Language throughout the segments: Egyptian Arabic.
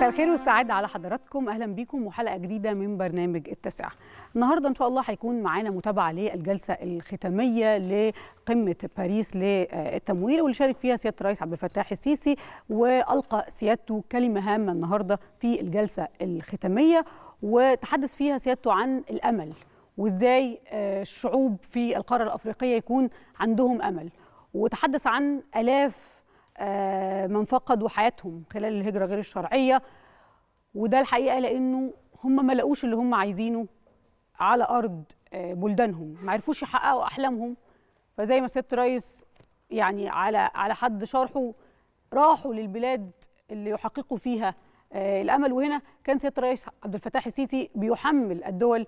مساء الخير والسعادة على حضراتكم أهلا بيكم وحلقة جديدة من برنامج التاسعة النهاردة إن شاء الله هيكون معانا متابعة للجلسة الختامية لقمة باريس للتمويل واللي شارك فيها سيادة الرئيس عبد الفتاح السيسي وألقى سيادته كلمة هامة النهاردة في الجلسة الختامية وتحدث فيها سيادته عن الأمل وإزاي الشعوب في القارة الأفريقية يكون عندهم أمل وتحدث عن آلاف من فقدوا حياتهم خلال الهجرة غير الشرعية وده الحقيقة لأنه هم ما لقوش اللي هم عايزينه على أرض بلدانهم ما عرفوش يحققوا أحلامهم فزي ما سيادة الرئيس يعني على على حد شرحه راحوا للبلاد اللي يحققوا فيها الامل وهنا كان سياده الرئيس عبد الفتاح السيسي بيحمل الدول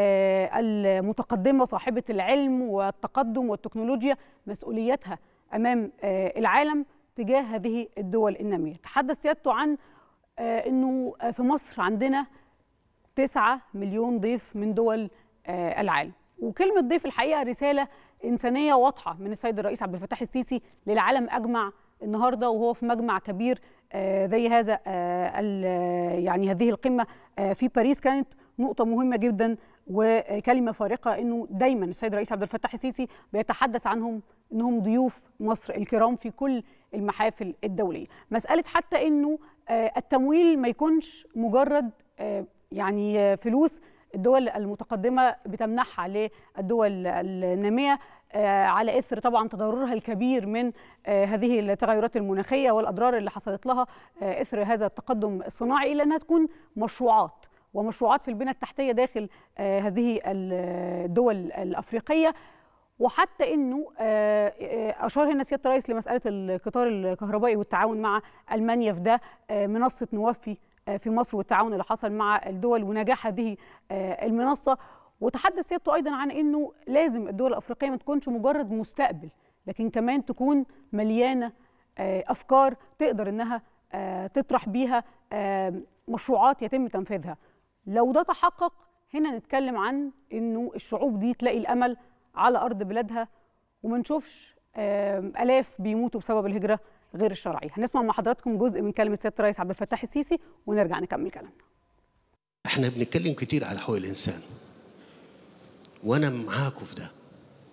المتقدمه صاحبه العلم والتقدم والتكنولوجيا مسؤوليتها امام العالم تجاه هذه الدول الناميه تحدث سيادته عن انه في مصر عندنا 9 مليون ضيف من دول العالم وكلمه ضيف الحقيقه رساله انسانيه واضحه من السيد الرئيس عبد الفتاح السيسي للعالم اجمع النهارده وهو في مجمع كبير زي هذا يعني هذه القمه في باريس كانت نقطه مهمه جدا وكلمه فارقه انه دايما السيد الرئيس عبد الفتاح السيسي بيتحدث عنهم انهم ضيوف مصر الكرام في كل المحافل الدوليه مساله حتى انه التمويل ما يكونش مجرد يعني فلوس الدول المتقدمه بتمنحها للدول الناميه على اثر طبعا تضررها الكبير من هذه التغيرات المناخيه والاضرار اللي حصلت لها اثر هذا التقدم الصناعي الا انها تكون مشروعات ومشروعات في البنى التحتيه داخل هذه الدول الافريقيه وحتى انه اشار هنا سياده الرئيس لمساله القطار الكهربائي والتعاون مع المانيا في ده منصه نوفي في مصر والتعاون اللي حصل مع الدول ونجاح هذه المنصه وتحدث سيادته ايضا عن انه لازم الدول الافريقيه ما تكونش مجرد مستقبل لكن كمان تكون مليانه افكار تقدر انها تطرح بيها مشروعات يتم تنفيذها لو ده تحقق هنا نتكلم عن انه الشعوب دي تلاقي الامل على ارض بلادها وما نشوفش الاف بيموتوا بسبب الهجره غير الشرعيه هنسمع مع حضراتكم جزء من كلمه سياده الرئيس عبد الفتاح السيسي ونرجع نكمل كلامنا احنا بنتكلم كتير على حقوق الانسان وانا معاكم في ده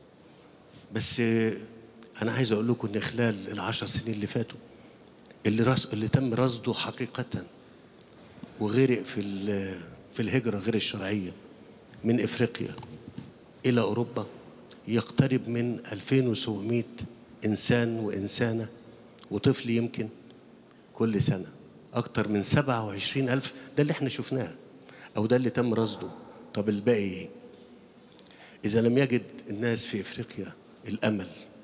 بس انا عايز اقول لكم ان خلال العشر سنين اللي فاتوا اللي رص اللي تم رصده حقيقه وغرق في في الهجره غير الشرعيه من افريقيا الى اوروبا يقترب من 2700 انسان وانسانه وطفل يمكن كل سنه اكتر من 27 الف ده اللي احنا شفناه او ده اللي تم رصده طب الباقي ايه إذا لم يجد الناس في إفريقيا الأمل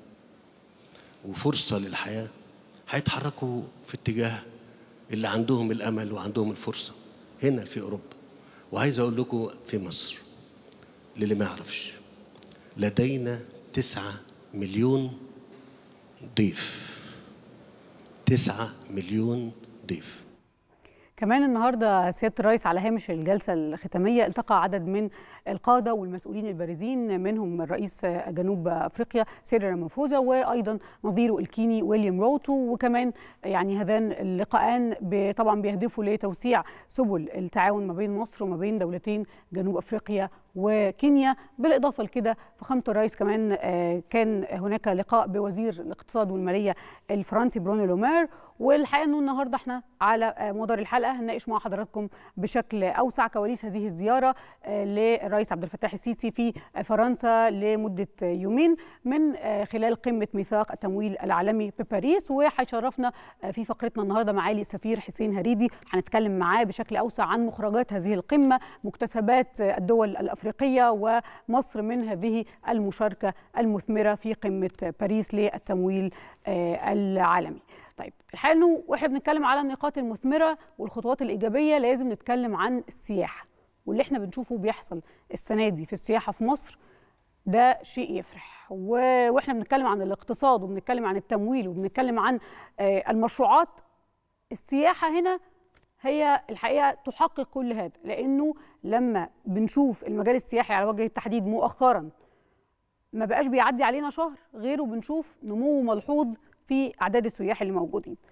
وفرصة للحياة هيتحركوا في اتجاه اللي عندهم الأمل وعندهم الفرصة هنا في أوروبا وعايز أقول لكم في مصر للي ما يعرفش لدينا تسعة مليون ضيف تسعة مليون ضيف كمان النهارده سياده الرئيس على هامش الجلسه الختاميه التقى عدد من القاده والمسؤولين البارزين منهم رئيس جنوب افريقيا سيريل رامافوزا وايضا نظيره الكيني ويليام روتو وكمان يعني هذان اللقاءان طبعا بيهدفوا لتوسيع سبل التعاون ما بين مصر وما بين دولتين جنوب افريقيا وكينيا بالاضافه لكده فخامه الرئيس كمان كان هناك لقاء بوزير الاقتصاد والماليه الفرنسي برونو لومير والحقيقه انه النهارده احنا على مدار الحلقه هنناقش مع حضراتكم بشكل اوسع كواليس هذه الزياره للرئيس عبد الفتاح السيسي في فرنسا لمده يومين من خلال قمه ميثاق التمويل العالمي بباريس وهيشرفنا في فقرتنا النهارده معالي السفير حسين هريدي هنتكلم معاه بشكل اوسع عن مخرجات هذه القمه مكتسبات الدول الافريقيه ومصر من هذه المشاركه المثمره في قمه باريس للتمويل العالمي طيب الحقيقه انه واحنا بنتكلم على النقاط المثمره والخطوات الايجابيه لازم نتكلم عن السياحه واللي احنا بنشوفه بيحصل السنه دي في السياحه في مصر ده شيء يفرح واحنا بنتكلم عن الاقتصاد وبنتكلم عن التمويل وبنتكلم عن المشروعات السياحه هنا هي الحقيقه تحقق كل هذا لانه لما بنشوف المجال السياحي على وجه التحديد مؤخرا ما بقاش بيعدي علينا شهر غيره بنشوف نمو ملحوظ في اعداد السياح اللي موجودين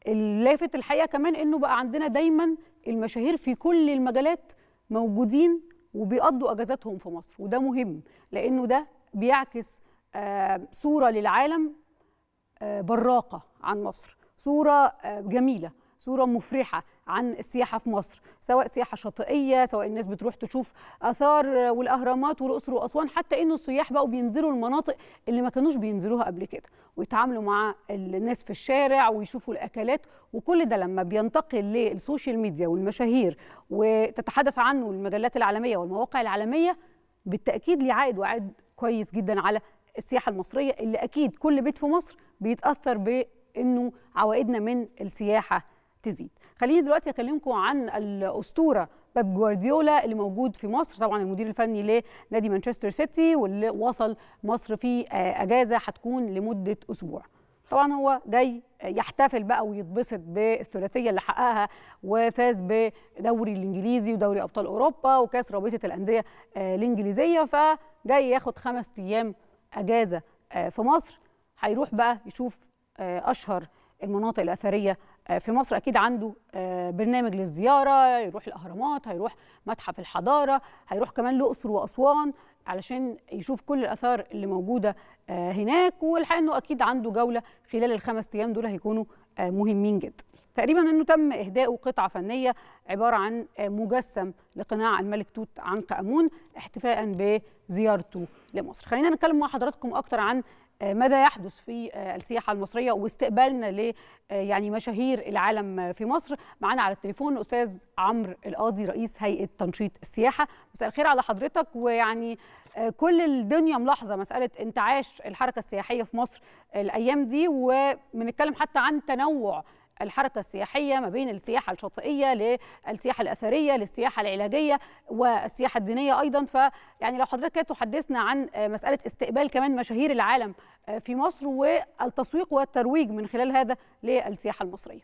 اللافت الحقيقه كمان انه بقى عندنا دايما المشاهير في كل المجالات موجودين وبيقضوا اجازاتهم في مصر وده مهم لانه ده بيعكس آه، صوره للعالم آه، براقه عن مصر صوره آه، جميله صوره مفرحه عن السياحه في مصر سواء سياحه شاطئيه سواء الناس بتروح تشوف اثار والاهرامات والاقصر واسوان حتى انه السياح بقوا بينزلوا المناطق اللي ما كانوش بينزلوها قبل كده ويتعاملوا مع الناس في الشارع ويشوفوا الاكلات وكل ده لما بينتقل للسوشيال ميديا والمشاهير وتتحدث عنه المجلات العالميه والمواقع العالميه بالتاكيد ليه عائد وعائد كويس جدا على السياحه المصريه اللي اكيد كل بيت في مصر بيتاثر بانه عوائدنا من السياحه تزيد خليني دلوقتي اكلمكم عن الاسطوره بيب جوارديولا اللي موجود في مصر طبعا المدير الفني لنادي مانشستر سيتي واللي وصل مصر في اجازه هتكون لمده اسبوع طبعا هو جاي يحتفل بقى ويتبسط بالثلاثيه اللي حققها وفاز بدوري الانجليزي ودوري ابطال اوروبا وكاس رابطه الانديه الانجليزيه فجاي ياخد خمس ايام اجازه في مصر هيروح بقى يشوف اشهر المناطق الاثريه في مصر اكيد عنده برنامج للزياره يروح الاهرامات هيروح متحف الحضاره هيروح كمان الاقصر واسوان علشان يشوف كل الاثار اللي موجوده هناك والحقيقه انه اكيد عنده جوله خلال الخمس ايام دول هيكونوا مهمين جدا تقريبا انه تم اهدائه قطعه فنيه عباره عن مجسم لقناع الملك توت عنخ امون احتفاء بزيارته لمصر خلينا نتكلم مع حضراتكم اكتر عن ماذا يحدث في السياحه المصريه واستقبالنا ل يعني مشاهير العالم في مصر معانا على التليفون الاستاذ عمرو القاضي رئيس هيئه تنشيط السياحه مساء الخير على حضرتك ويعني كل الدنيا ملاحظه مساله انتعاش الحركه السياحيه في مصر الايام دي وبنتكلم حتى عن تنوع الحركة السياحية ما بين السياحة الشاطئية للسياحة الأثرية للسياحة العلاجية والسياحة الدينية أيضا فيعني لو حضرتك كده تحدثنا عن مسألة استقبال كمان مشاهير العالم في مصر والتسويق والترويج من خلال هذا للسياحة المصرية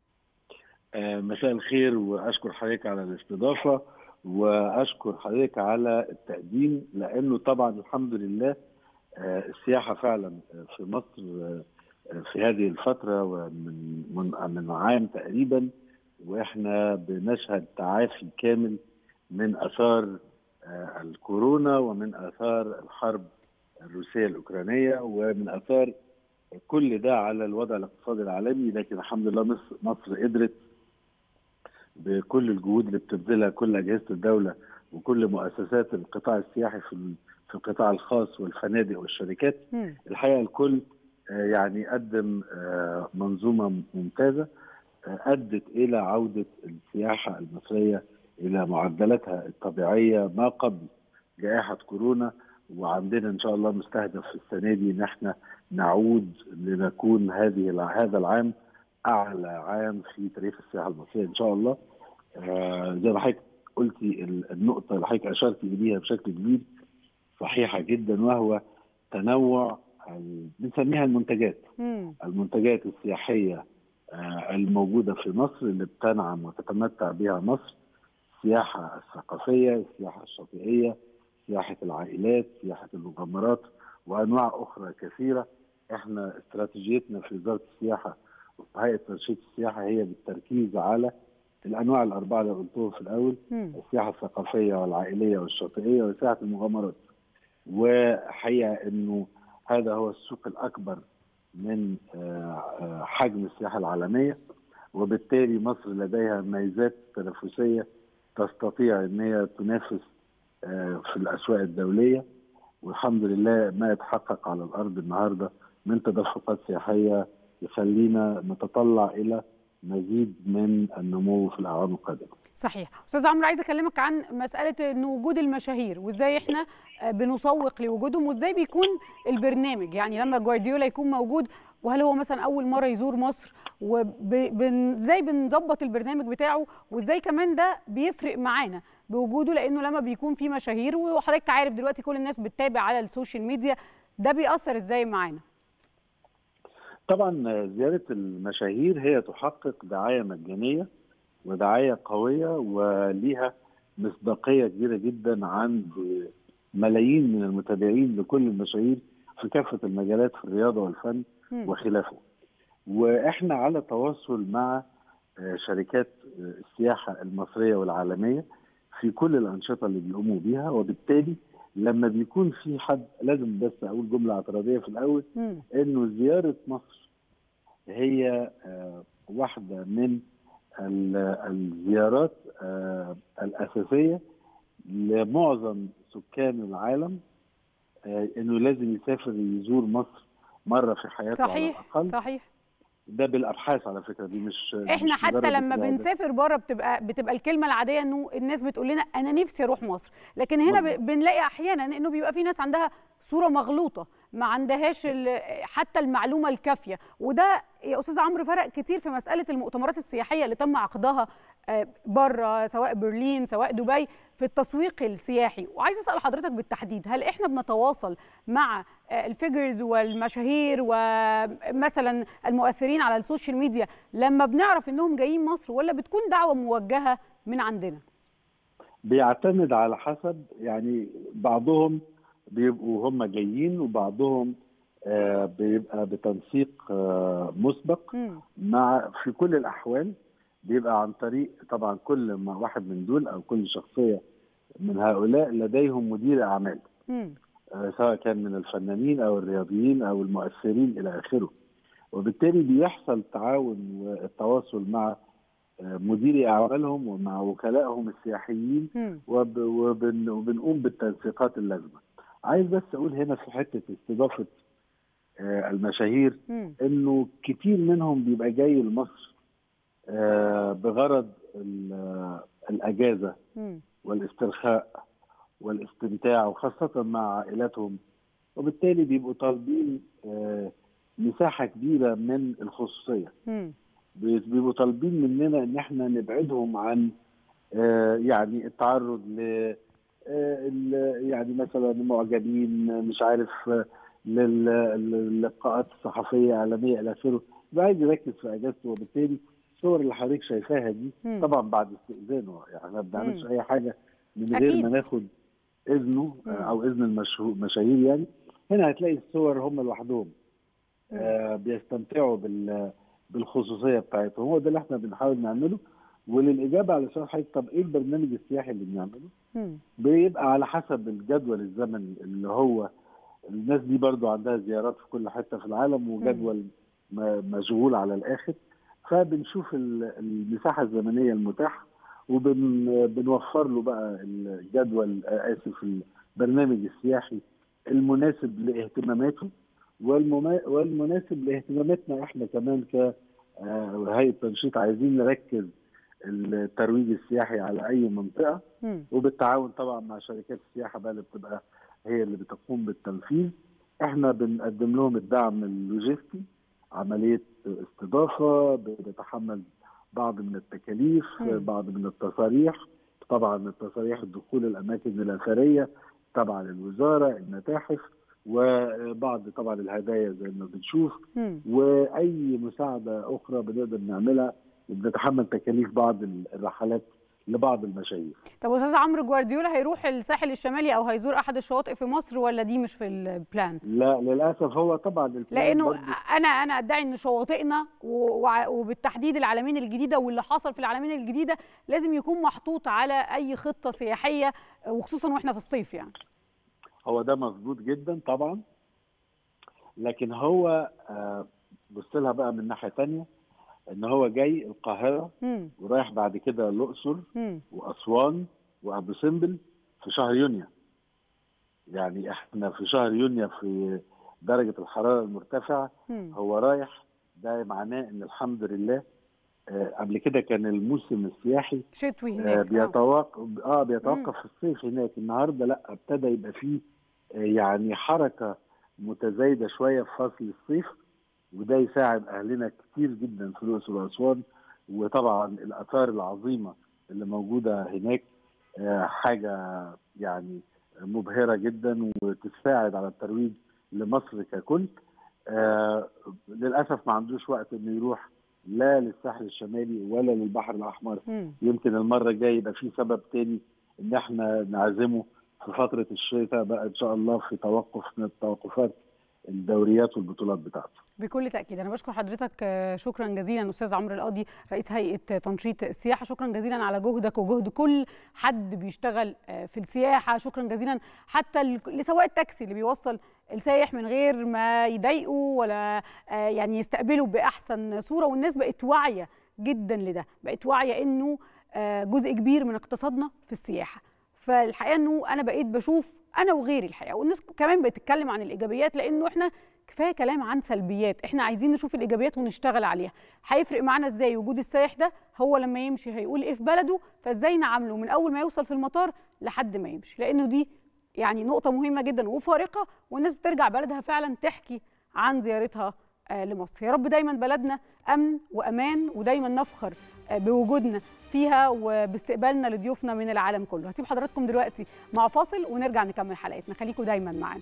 مساء الخير وأشكر حضرتك على الاستضافة وأشكر حضرتك على التقديم لأنه طبعا الحمد لله السياحة فعلا في مصر في هذه الفترة ومن من من عام تقريبا واحنا بنشهد تعافي كامل من اثار الكورونا ومن اثار الحرب الروسية الأوكرانية ومن اثار كل ده على الوضع الاقتصادي العالمي لكن الحمد لله مصر, مصر قدرت بكل الجهود اللي بتبذلها كل أجهزة الدولة وكل مؤسسات القطاع السياحي في في القطاع الخاص والفنادق والشركات الحقيقة الكل يعني قدم منظومة ممتازة أدت إلى عودة السياحة المصرية إلى معدلاتها الطبيعية ما قبل جائحة كورونا وعندنا إن شاء الله مستهدف في السنة دي إن احنا نعود لنكون هذه هذا العام أعلى عام في تاريخ السياحة المصرية إن شاء الله زي ما حضرتك قلتي النقطة اللي حضرتك أشرتي إليها بشكل كبير صحيحة جدا وهو تنوع بنسميها المنتجات مم. المنتجات السياحية الموجودة في مصر اللي بتنعم وتتمتع بها مصر السياحة الثقافية السياحة الشاطئية سياحة العائلات سياحة المغامرات وأنواع أخرى كثيرة احنا استراتيجيتنا في وزارة السياحة وهيئة تنشيط السياحة هي بالتركيز على الأنواع الأربعة اللي قلتهم في الأول مم. السياحة الثقافية والعائلية والشاطئية وسياحة المغامرات وحقيقة إنه هذا هو السوق الأكبر من حجم السياحة العالمية وبالتالي مصر لديها ميزات تنافسية تستطيع أن هي تنافس في الأسواق الدولية والحمد لله ما يتحقق على الأرض النهاردة من تدفقات سياحية يخلينا نتطلع إلى مزيد من النمو في الأعوام القادمة صحيح استاذ عمرو عايز اكلمك عن مساله ان وجود المشاهير وازاي احنا بنسوق لوجودهم وازاي بيكون البرنامج يعني لما جوارديولا يكون موجود وهل هو مثلا اول مره يزور مصر وازاي بنظبط البرنامج بتاعه وازاي كمان ده بيفرق معانا بوجوده لانه لما بيكون في مشاهير وحضرتك عارف دلوقتي كل الناس بتتابع على السوشيال ميديا ده بيأثر ازاي معانا طبعا زياره المشاهير هي تحقق دعايه مجانيه ودعايه قويه وليها مصداقيه كبيره جدا عند ملايين من المتابعين لكل المشاهير في كافه المجالات في الرياضه والفن م. وخلافه. واحنا على تواصل مع شركات السياحه المصريه والعالميه في كل الانشطه اللي بيقوموا بيها وبالتالي لما بيكون في حد لازم بس اقول جمله اعتراضيه في الاول مم. انه زياره مصر هي واحده من الزيارات الاساسيه لمعظم سكان العالم انه لازم يسافر يزور مصر مره في حياته صحيح على الاقل صحيح ده بالابحاث على فكره دي مش احنا مش حتى مجرد لما اجتهادات. بنسافر بره بتبقى بتبقى الكلمه العاديه انه الناس بتقول لنا انا نفسي اروح مصر لكن هنا ب- مظبوط. بنلاقي احيانا انه بيبقى في ناس عندها صوره مغلوطه ما عندهاش ال- حتى المعلومه الكافيه وده يا استاذ عمرو فرق كتير في مساله المؤتمرات السياحيه اللي تم عقدها بره سواء برلين سواء دبي في التسويق السياحي وعايز اسال حضرتك بالتحديد هل احنا بنتواصل مع الفيجرز والمشاهير ومثلا المؤثرين على السوشيال ميديا لما بنعرف انهم جايين مصر ولا بتكون دعوه موجهه من عندنا بيعتمد على حسب يعني بعضهم بيبقوا هم جايين وبعضهم آه بيبقى بتنسيق آه مسبق مم. مع في كل الاحوال بيبقى عن طريق طبعا كل ما واحد من دول او كل شخصيه من هؤلاء لديهم مدير اعمال مم. آه، سواء كان من الفنانين او الرياضيين او المؤثرين الى اخره وبالتالي بيحصل تعاون والتواصل مع آه، مديري اعمالهم ومع وكلائهم السياحيين مم. وب- وبن وبنقوم بالتنسيقات اللازمه. عايز بس اقول هنا في حته استضافه آه، المشاهير مم. انه كتير منهم بيبقى جاي لمصر آه، بغرض ال- آه، الاجازه مم. والاسترخاء والاستمتاع وخاصة مع عائلاتهم وبالتالي بيبقوا طالبين آه، مساحة كبيرة من الخصوصية مم. بي- بيبقوا طالبين مننا ان احنا نبعدهم عن آه، يعني التعرض ل آه، ال- يعني مثلا المعجبين مش عارف آه، لل- للقاءات الصحفيه اعلاميه الى اخره يبقى عايز يركز في اجازته وبالتالي الصور اللي حضرتك شايفاها دي مم. طبعا بعد استئذانه يعني ما بنعملش مم. اي حاجه من أكيد. غير ما ناخد اذنه آه، مم. او اذن المشهور- المشاهير يعني هنا هتلاقي الصور هم لوحدهم مم. آه، بيستمتعوا بال بالخصوصيه بتاعتهم هو ده اللي احنا بنحاول نعمله وللاجابه على سؤال حضرتك طب ايه البرنامج السياحي اللي بنعمله؟ مم. بيبقى على حسب الجدول الزمني اللي هو الناس دي برضو عندها زيارات في كل حته في العالم وجدول م- مشغول على الاخر فبنشوف ال- المساحه الزمنيه المتاحه وبنوفر له بقى الجدول آه، اسف البرنامج السياحي المناسب لاهتماماته والمما- والمناسب لاهتماماتنا احنا كمان ك آه، هيئه تنشيط عايزين نركز الترويج السياحي على اي منطقه مم. وبالتعاون طبعا مع شركات السياحه بقى اللي بتبقى هي اللي بتقوم بالتنفيذ احنا بنقدم لهم الدعم اللوجستي عمليه استضافه بنتحمل بعض من التكاليف مم. بعض من التصاريح طبعا التصاريح الدخول الاماكن الاثريه تبع للوزاره المتاحف وبعض طبعا الهدايا زي ما بنشوف مم. واي مساعده اخرى بنقدر نعملها وبنتحمل تكاليف بعض الرحلات لبعض المشاهير طب استاذ عمرو جوارديولا هيروح الساحل الشمالي او هيزور احد الشواطئ في مصر ولا دي مش في البلان لا للاسف هو طبعا البلان لانه برضو- انا انا ادعي ان شواطئنا و- وع- وبالتحديد العالمين الجديده واللي حصل في العالمين الجديده لازم يكون محطوط على اي خطه سياحيه وخصوصا واحنا في الصيف يعني هو ده مظبوط جدا طبعا لكن هو آه، بص لها بقى من ناحيه تانية ان هو جاي القاهره مم. ورايح بعد كده الاقصر مم. واسوان وابو سمبل في شهر يونيو يعني احنا في شهر يونيو في درجه الحراره المرتفعه مم. هو رايح ده معناه ان الحمد لله آه، قبل كده كان الموسم السياحي شتوي آه، هناك آه. بيتوقف اه بيتوقف في الصيف هناك النهارده لا ابتدى يبقى فيه آه، يعني حركه متزايده شويه في فصل الصيف وده يساعد اهلنا كتير جدا في الاقصر واسوان وطبعا الاثار العظيمه اللي موجوده هناك آه، حاجه يعني مبهره جدا وتساعد على الترويج لمصر ككل آه، للاسف ما عندوش وقت انه يروح لا للساحل الشمالي ولا للبحر الاحمر مم. يمكن المره الجايه يبقى في سبب تاني ان احنا نعزمه في فتره الشتاء بقى ان شاء الله في توقف من التوقفات الدوريات والبطولات بتاعته بكل تاكيد انا بشكر حضرتك شكرا جزيلا استاذ عمرو القاضي رئيس هيئه تنشيط السياحه شكرا جزيلا على جهدك وجهد كل حد بيشتغل في السياحه شكرا جزيلا حتى لسواق التاكسي اللي بيوصل السايح من غير ما يضايقه ولا يعني يستقبله باحسن صوره والناس بقت واعيه جدا لده بقت واعيه انه جزء كبير من اقتصادنا في السياحه فالحقيقه انه انا بقيت بشوف انا وغيري الحقيقه والناس كمان بتتكلم عن الايجابيات لانه احنا كفايه كلام عن سلبيات احنا عايزين نشوف الايجابيات ونشتغل عليها هيفرق معانا ازاي وجود السائح ده هو لما يمشي هيقول ايه في بلده فازاي نعامله من اول ما يوصل في المطار لحد ما يمشي لانه دي يعني نقطه مهمه جدا وفارقه والناس بترجع بلدها فعلا تحكي عن زيارتها لمصر يا رب دايما بلدنا امن وامان ودايما نفخر بوجودنا فيها وباستقبالنا لضيوفنا من العالم كله هسيب حضراتكم دلوقتي مع فاصل ونرجع نكمل حلقتنا خليكم دايما معانا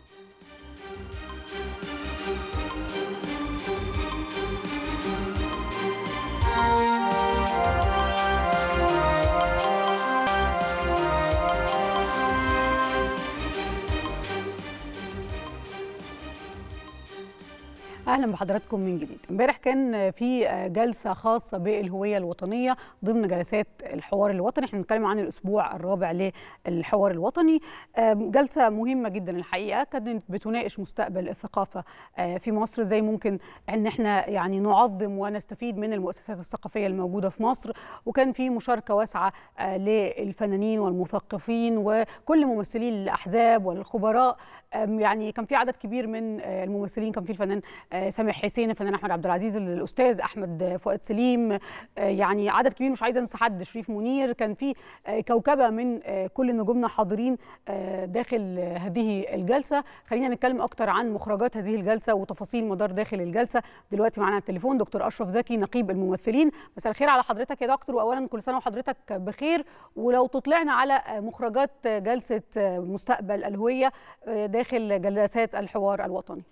اهلا بحضراتكم من جديد امبارح كان في جلسه خاصه بالهويه الوطنيه ضمن جلسات الحوار الوطني احنا بنتكلم عن الاسبوع الرابع للحوار الوطني جلسه مهمه جدا الحقيقه كانت بتناقش مستقبل الثقافه في مصر ازاي ممكن ان احنا يعني نعظم ونستفيد من المؤسسات الثقافيه الموجوده في مصر وكان في مشاركه واسعه للفنانين والمثقفين وكل ممثلي الاحزاب والخبراء يعني كان في عدد كبير من الممثلين كان في الفنان سامح حسين الفنان احمد عبد العزيز الاستاذ احمد فؤاد سليم يعني عدد كبير مش عايزه انسى حد شريف منير كان في كوكبه من كل نجومنا حاضرين داخل هذه الجلسه خلينا نتكلم اكتر عن مخرجات هذه الجلسه وتفاصيل مدار داخل الجلسه دلوقتي معانا على التليفون دكتور اشرف زكي نقيب الممثلين مساء الخير على حضرتك يا دكتور واولا كل سنه وحضرتك بخير ولو تطلعنا على مخرجات جلسه مستقبل الهويه داخل جلسات الحوار الوطني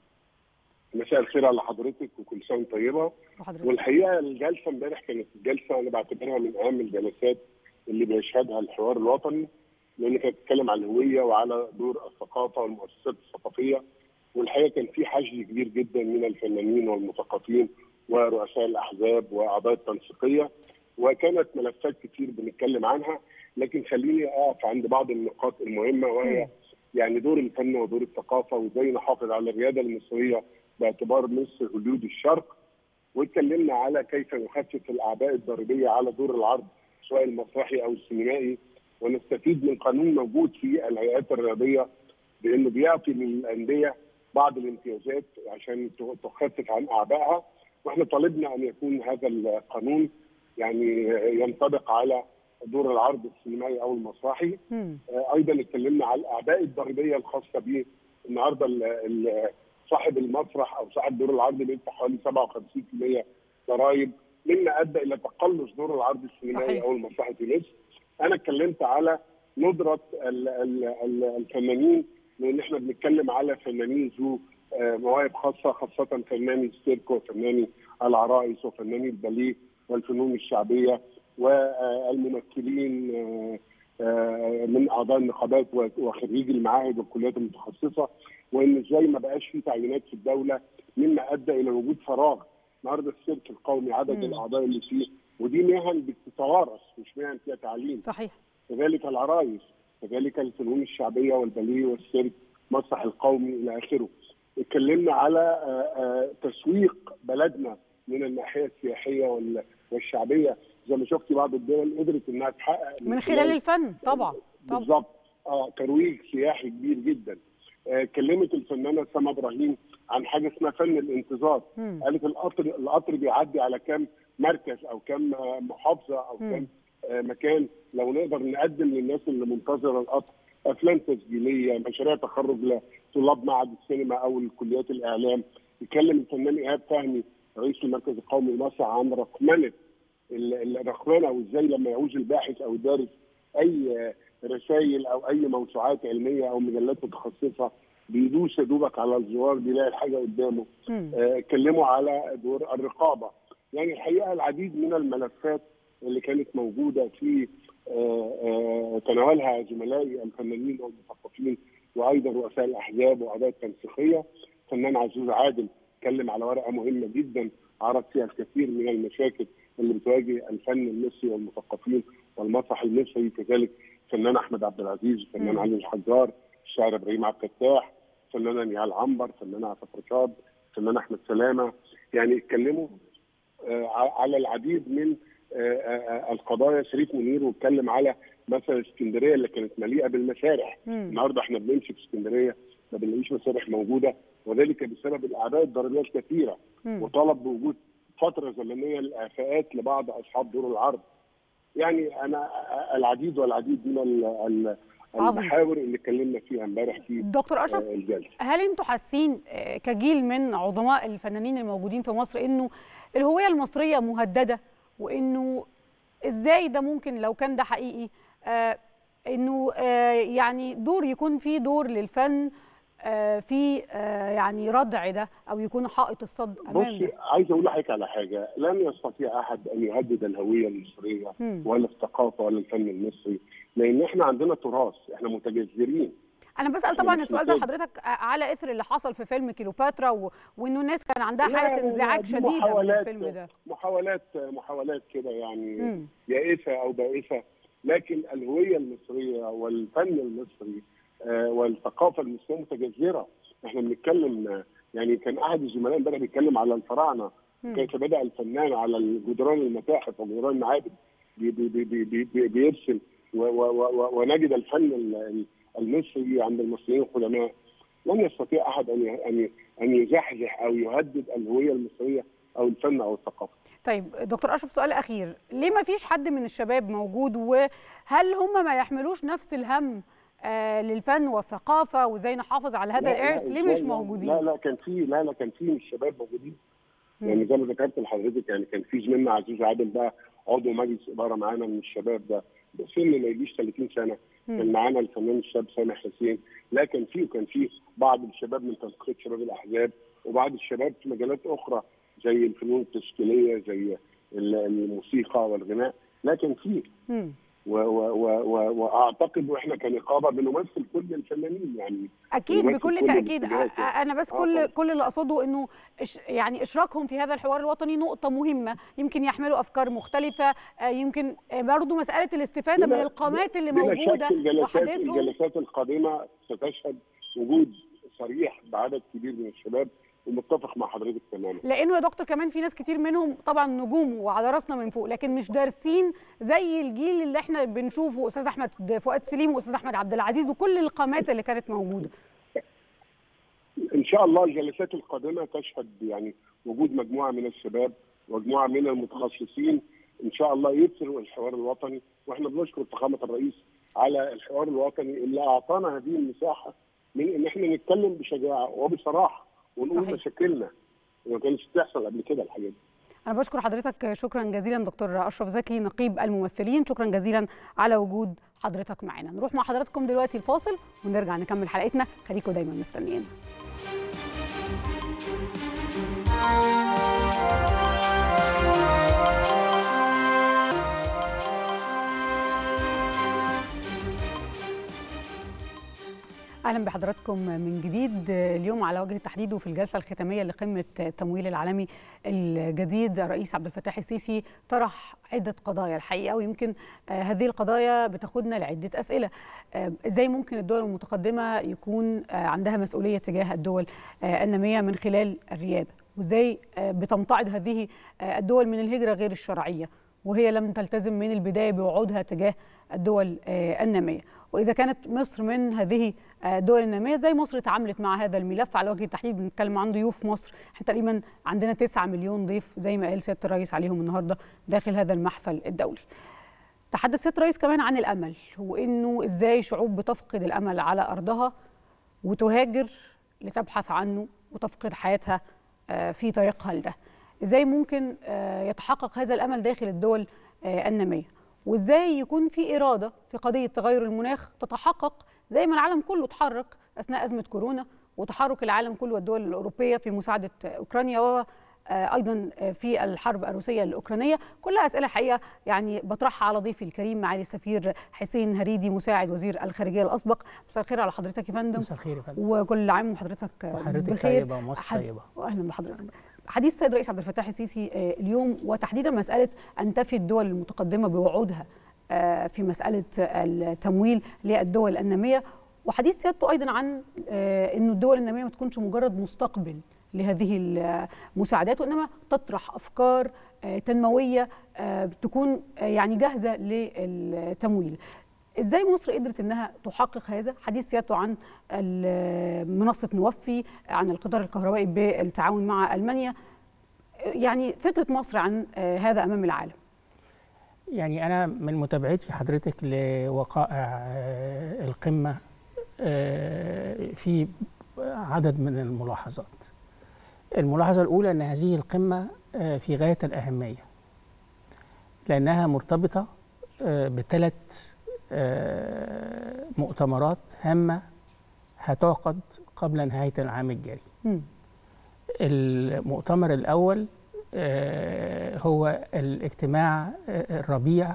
مساء الخير على حضرتك وكل سنه طيبه وحضرتك. والحقيقه الجلسه امبارح كانت جلسه انا بعتبرها من اهم الجلسات اللي بيشهدها الحوار الوطني لان كانت بتتكلم عن الهويه وعلى دور الثقافه والمؤسسات الثقافيه والحقيقه كان في حشد كبير جدا من الفنانين والمثقفين ورؤساء الاحزاب واعضاء التنسيقيه وكانت ملفات كتير بنتكلم عنها لكن خليني اقف عند بعض النقاط المهمه وهي يعني دور الفن ودور الثقافه وازاي نحافظ على الرياده المصريه باعتبار مصر هوليود الشرق واتكلمنا على كيف نخفف الاعباء الضريبيه على دور العرض سواء المسرحي او السينمائي ونستفيد من قانون موجود في الهيئات الرياضيه بانه بيعطي للانديه بعض الامتيازات عشان تخفف عن اعبائها واحنا طالبنا ان يكون هذا القانون يعني ينطبق على دور العرض السينمائي او المسرحي ايضا اتكلمنا على الاعباء الضريبيه الخاصه به النهارده صاحب المسرح او صاحب دور العرض بيدفع حوالي 57% ضرائب مما ادى الى تقلص دور العرض السينمائي صحيح. او المسرحي في مصر. انا اتكلمت على ندره الفنانين لان احنا بنتكلم على فنانين ذو مواهب خاصه خاصه فناني السيرك وفناني العرائس وفناني الباليه والفنون الشعبيه والممثلين من اعضاء النقابات وخريجي المعاهد والكليات المتخصصه وان ازاي ما بقاش في تعيينات في الدوله مما ادى الى وجود فراغ النهارده السيرك القومي عدد مم. الاعضاء اللي فيه ودي مهن بتتوارث مش مهن فيها تعليم صحيح كذلك العرايس كذلك الفنون الشعبيه والباليه والسيرك مسرح القومي الى اخره اتكلمنا على آه، آه، تسويق بلدنا من الناحيه السياحيه وال- والشعبيه زي ما شفتي بعض الدول قدرت انها تحقق من خلال الفن طبعا طبعا بالظبط اه ترويج سياحي كبير جدا آه، كلمت الفنانه سما ابراهيم عن حاجه اسمها فن الانتظار مم. قالت القطر القطر بيعدي على كام مركز او كام آه، محافظه او مم. كام آه، مكان لو نقدر نقدم للناس اللي منتظره القطر افلام تسجيليه مشاريع تخرج لطلاب معهد السينما او الكليات الاعلام يتكلم الفنان ايهاب فهمي رئيس المركز القومي لمصر عن رقمنه ال- الرقمنه وازاي لما يعوز الباحث او الدارس اي آه، رسائل او اي موسوعات علميه او مجلات متخصصه بيدوس يا دوبك على الزرار بيلاقي الحاجه قدامه مم. آه، اتكلموا على دور الرقابه يعني الحقيقه العديد من الملفات اللي كانت موجوده في آه، آه، تناولها زملائي الفنانين والمثقفين وايضا رؤساء الاحزاب واعضاء التنسيقيه الفنان عزوز عادل اتكلم على ورقه مهمه جدا عرض فيها الكثير من المشاكل اللي بتواجه الفن المصري والمثقفين والمسرح المصري كذلك الفنان احمد عبد العزيز الفنان علي الحجار الشاعر ابراهيم عبد الفتاح الفنانه نهال عنبر الفنان عفاف رشاد الفنان احمد سلامه يعني اتكلموا آه على العديد من آه آه القضايا شريف منير واتكلم على مثلا اسكندريه اللي كانت مليئه بالمسارح النهارده احنا بنمشي في اسكندريه ما بنلاقيش مسارح موجوده وذلك بسبب الاعباء الضريبيه الكثيره وطلب بوجود فتره زمنيه للاعفاءات لبعض اصحاب دور العرض يعني انا العديد والعديد من المحاور اللي اتكلمنا فيها امبارح في دكتور اشرف الجلسه هل انتم حاسين كجيل من عظماء الفنانين الموجودين في مصر انه الهويه المصريه مهدده وانه ازاي ده ممكن لو كان ده حقيقي آه انه آه يعني دور يكون في دور للفن آه في آه يعني ردع ده او يكون حائط الصد امام بصي عايز اقول لحضرتك على حاجه لن يستطيع احد ان يهدد الهويه المصريه م. ولا الثقافه ولا الفن المصري لان احنا عندنا تراث احنا متجذرين انا بسال طبعا السؤال ده لحضرتك على اثر اللي حصل في فيلم كيلوباترا و... وانه الناس كان عندها حاله انزعاج شديده من الفيلم ده محاولات محاولات كده يعني يائسه او بائسه لكن الهويه المصريه والفن المصري آه والثقافه المصريه متجذره احنا بنتكلم يعني كان احد الزملاء امبارح بيتكلم على الفراعنه كيف بدا الفنان على جدران المتاحف وجدران المعابد بي بي بي بي بي بيرسم ونجد الفن المصري عند المصريين القدماء لن يستطيع احد ان ان ان يزحزح او يهدد الهويه المصريه او الفن او الثقافه. طيب دكتور اشرف سؤال اخير ليه ما فيش حد من الشباب موجود وهل هم ما يحملوش نفس الهم آه للفن والثقافه وازاي نحافظ على هذا الارث ليه مش موجودين لا لا كان في لا لا كان في من الشباب موجودين يعني زي ما ذكرت لحضرتك يعني كان في زميلنا عزيز عادل بقى عضو مجلس اداره معانا من الشباب ده سن ما يجيش 30 سنه كان معانا الفنان الشاب سامح حسين لا كان في وكان في بعض الشباب من تنسيقيه شباب الاحزاب وبعض الشباب في مجالات اخرى زي الفنون التشكيليه زي الموسيقى والغناء لكن في واعتقد واحنا كنقابه بنمثل كل الفنانين يعني اكيد بكل تاكيد انا بس كل آه كل اللي اقصده انه يعني اشراكهم في هذا الحوار الوطني نقطه مهمه يمكن يحملوا افكار مختلفه يمكن برضه مساله الاستفاده من القامات اللي موجوده وحديثهم الجلسات القادمه ستشهد وجود صريح بعدد كبير من الشباب ومتفق مع حضرتك تماما لانه يا دكتور كمان في ناس كتير منهم طبعا نجوم وعلى راسنا من فوق لكن مش دارسين زي الجيل اللي احنا بنشوفه استاذ احمد فؤاد سليم واستاذ احمد عبد العزيز وكل القامات اللي كانت موجوده ان شاء الله الجلسات القادمه تشهد يعني وجود مجموعه من الشباب ومجموعه من المتخصصين ان شاء الله يثروا الحوار الوطني واحنا بنشكر فخامه الرئيس على الحوار الوطني اللي اعطانا هذه المساحه من ان احنا نتكلم بشجاعه وبصراحه ونقول صحيح. مشاكلنا وما كانتش بتحصل قبل كده الحاجات دي أنا بشكر حضرتك شكرا جزيلا دكتور أشرف زكي نقيب الممثلين شكرا جزيلا على وجود حضرتك معنا نروح مع حضراتكم دلوقتي الفاصل ونرجع نكمل حلقتنا خليكم دايما مستنيين اهلا بحضراتكم من جديد اليوم على وجه التحديد وفي الجلسه الختاميه لقمه التمويل العالمي الجديد الرئيس عبد الفتاح السيسي طرح عده قضايا الحقيقه ويمكن هذه القضايا بتاخدنا لعده اسئله ازاي ممكن الدول المتقدمه يكون عندها مسؤوليه تجاه الدول الناميه من خلال الرياده وازاي بتمتعض هذه الدول من الهجره غير الشرعيه وهي لم تلتزم من البدايه بوعودها تجاه الدول الناميه واذا كانت مصر من هذه الدول الناميه زي مصر تعاملت مع هذا الملف على وجه التحديد بنتكلم عن ضيوف مصر احنا تقريبا عندنا 9 مليون ضيف زي ما قال سياده الرئيس عليهم النهارده داخل هذا المحفل الدولي تحدث سياده الرئيس كمان عن الامل وانه ازاي شعوب بتفقد الامل على ارضها وتهاجر لتبحث عنه وتفقد حياتها في طريقها لده ازاي ممكن يتحقق هذا الامل داخل الدول الناميه وازاي يكون في اراده في قضيه تغير المناخ تتحقق زي ما العالم كله اتحرك اثناء ازمه كورونا وتحرك العالم كله والدول الاوروبيه في مساعده اوكرانيا ايضا في الحرب الروسيه الاوكرانيه كلها اسئله الحقيقه يعني بطرحها على ضيفي الكريم معالي السفير حسين هريدي مساعد وزير الخارجيه الاسبق مساء الخير على حضرتك يا فندم مساء الخير يا فندم وكل عام وحضرتك وحضرتك بخير طيبه ومصر أحد- طيبه واهلا بحضرتك حديث السيد الرئيس عبد الفتاح السيسي آه، اليوم وتحديدا مساله ان تفي الدول المتقدمه بوعودها آه، في مساله التمويل للدول الناميه وحديث سيادته ايضا عن آه، انه الدول الناميه ما تكونش مجرد مستقبل لهذه المساعدات وانما تطرح افكار آه، تنمويه آه، تكون آه، يعني جاهزه للتمويل. ازاي مصر قدرت انها تحقق هذا؟ حديث سيادته عن ال- منصه نوفي عن القطار الكهربائي بالتعاون مع المانيا يعني فكره مصر عن آه، هذا امام العالم. يعني انا من متابعتي حضرتك لوقائع آه، القمه آه، في عدد من الملاحظات الملاحظه الاولى ان هذه القمه آه، في غايه الاهميه لانها مرتبطه آه، بثلاث آه، مؤتمرات هامه هتعقد قبل نهايه العام الجاري مم. المؤتمر الأول آه، هو الاجتماع آه، الربيع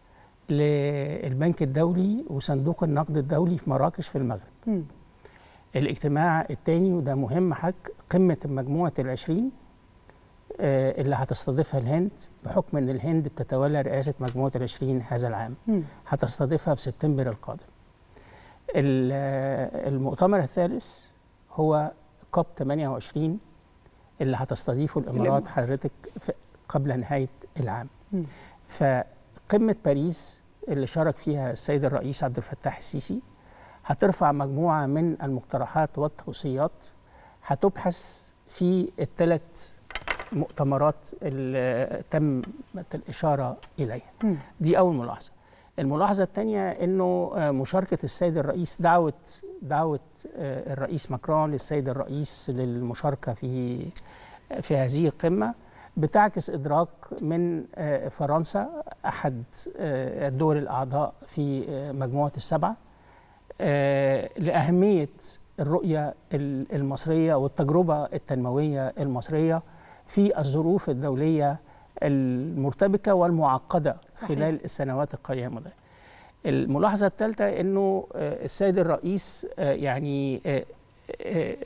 للبنك الدولي وصندوق النقد الدولي في مراكش في المغرب مم. الاجتماع الثاني وده مهم حق قمة مجموعة العشرين آه، اللي هتستضيفها الهند بحكم أن الهند بتتولى رئاسة مجموعة العشرين هذا العام مم. هتستضيفها في سبتمبر القادم ال- آه، المؤتمر الثالث هو كوب 28 اللي هتستضيفه الامارات حضرتك في- قبل نهايه العام مم. فقمه باريس اللي شارك فيها السيد الرئيس عبد الفتاح السيسي هترفع مجموعه من المقترحات والتوصيات هتبحث في الثلاث مؤتمرات اللي تم الاشاره اليها مم. دي اول ملاحظه الملاحظه الثانيه انه آه، مشاركه السيد الرئيس دعوه دعوه آه، الرئيس ماكرون للسيد الرئيس للمشاركه في في هذه القمه بتعكس ادراك من آه، فرنسا احد آه، الدول الاعضاء في آه، مجموعه السبعه آه، لاهميه الرؤيه ال- المصريه والتجربه التنمويه المصريه في الظروف الدوليه المرتبكه والمعقده صحيح. خلال السنوات القيمه ده. الملاحظه الثالثه انه آه، السيد الرئيس آه، يعني آه، آه،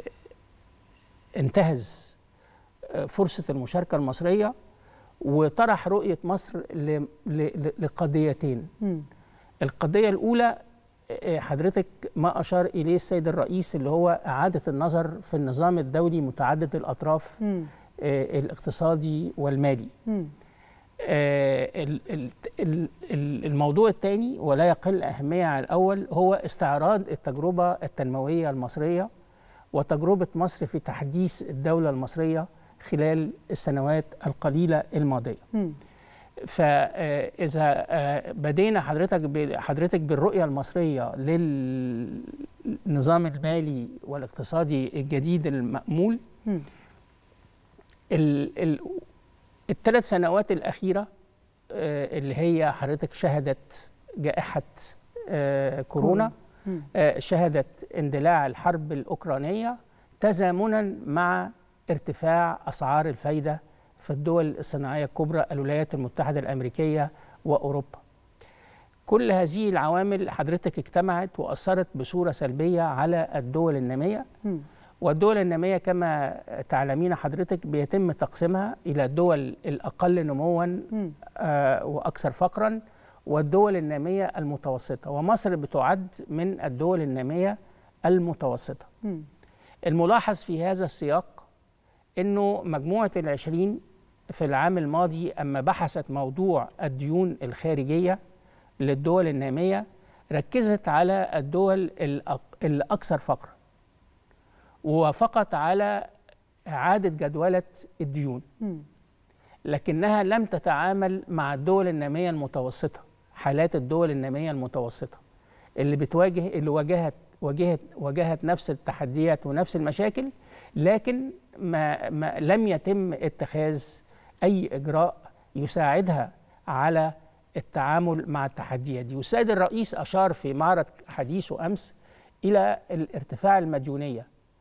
انتهز آه، فرصه المشاركه المصريه وطرح رؤيه مصر ل- ل- لقضيتين مم. القضية الأولى آه، حضرتك ما أشار إليه السيد الرئيس اللي هو إعادة النظر في النظام الدولي متعدد الأطراف مم. آه، الاقتصادي والمالي مم. آه، ال- ال- ال- ال- الموضوع الثاني ولا يقل أهمية عن الأول هو استعراض التجربة التنموية المصرية وتجربة مصر في تحديث الدولة المصرية خلال السنوات القليلة الماضية مم. فاذا بدينا حضرتك ب- حضرتك بالرؤيه المصريه للنظام المالي والاقتصادي الجديد المامول مم. ال- ال- الثلاث سنوات الاخيره آه، اللي هي حضرتك شهدت جائحه آه، كورونا مم. آه، شهدت اندلاع الحرب الاوكرانيه تزامنا مع ارتفاع اسعار الفايده في الدول الصناعيه الكبرى الولايات المتحده الامريكيه واوروبا. كل هذه العوامل حضرتك اجتمعت واثرت بصوره سلبيه على الدول الناميه مم. والدول الناميه كما تعلمين حضرتك بيتم تقسيمها الى الدول الاقل نموا مم. آه، واكثر فقرا والدول الناميه المتوسطه ومصر بتعد من الدول الناميه المتوسطه. مم. الملاحظ في هذا السياق انه مجموعه العشرين في العام الماضي اما بحثت موضوع الديون الخارجيه للدول الناميه ركزت على الدول الأق- الاكثر فقرا ووافقت على اعاده جدوله الديون مم. لكنها لم تتعامل مع الدول الناميه المتوسطه حالات الدول الناميه المتوسطه اللي بتواجه اللي واجهت واجهت واجهت نفس التحديات ونفس المشاكل لكن ما, ما لم يتم اتخاذ اي اجراء يساعدها على التعامل مع التحديات دي والسيد الرئيس اشار في معرض حديثه امس الى الارتفاع المديونيه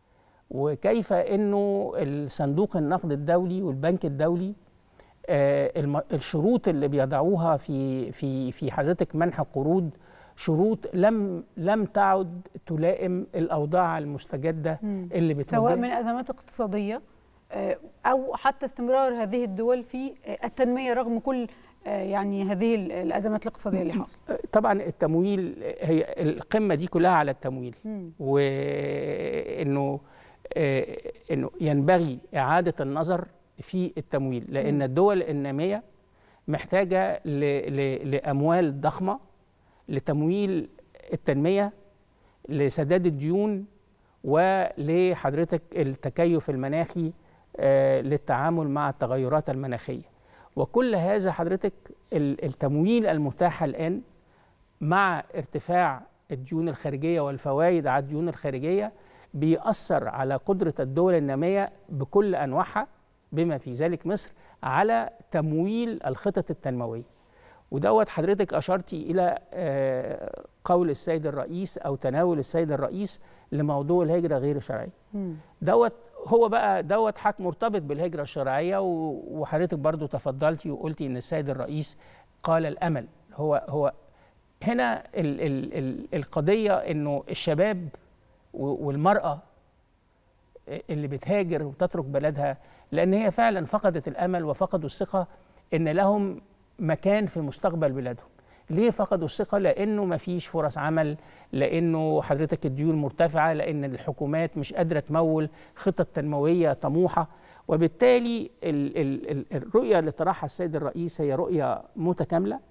وكيف انه الصندوق النقد الدولي والبنك الدولي آه، الم- الشروط اللي بيضعوها في في في حضرتك منح القروض شروط لم لم تعد تلائم الاوضاع المستجده اللي بتواجه سواء من ازمات اقتصاديه آه، او حتى استمرار هذه الدول في آه، التنميه رغم كل آه، يعني هذه ال- الازمات الاقتصاديه اللي حصلت طبعا التمويل هي القمه دي كلها على التمويل مم. وانه آه، انه ينبغي اعاده النظر في التمويل لان الدول الناميه محتاجه ل ل لاموال ضخمه لتمويل التنميه لسداد الديون ولحضرتك التكيف المناخي آه، للتعامل مع التغيرات المناخيه وكل هذا حضرتك ال- التمويل المتاح الان مع ارتفاع الديون الخارجيه والفوائد على الديون الخارجيه بيأثر على قدره الدول الناميه بكل انواعها بما في ذلك مصر على تمويل الخطط التنمويه ودوت حضرتك اشرتي الى آه، قول السيد الرئيس او تناول السيد الرئيس لموضوع الهجره غير الشرعيه مم. دوت هو بقى دوت حق مرتبط بالهجره الشرعيه و- وحضرتك برضو تفضلتي وقلتي ان السيد الرئيس قال الامل هو هو هنا ال ال ال القضيه انه الشباب و- والمراه اللي بتهاجر وتترك بلدها لان هي فعلا فقدت الامل وفقدوا الثقه ان لهم مكان في مستقبل بلادهم ليه فقدوا الثقه لانه ما فيش فرص عمل لانه حضرتك الديون مرتفعه لان الحكومات مش قادره تمول خطط تنمويه طموحه وبالتالي ال ال ال الرؤيه اللي طرحها السيد الرئيس هي رؤيه متكامله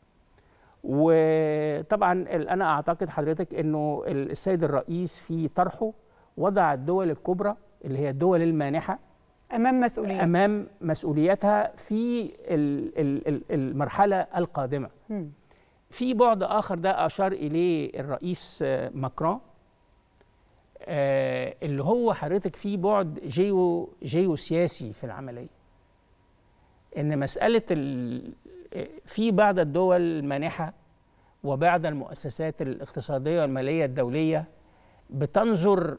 وطبعا ال- انا اعتقد حضرتك انه ال- السيد الرئيس في طرحه وضع الدول الكبرى اللي هي الدول المانحه امام مسؤوليه امام مسؤوليتها في ال- ال- ال- المرحله القادمه مم. في بعد اخر ده اشار اليه الرئيس آه، ماكرون آه، اللي هو حضرتك في بعد جيو جيو سياسي في العمليه ان مساله ال- آه، في بعض الدول المانحه وبعض المؤسسات الاقتصاديه والماليه الدوليه بتنظر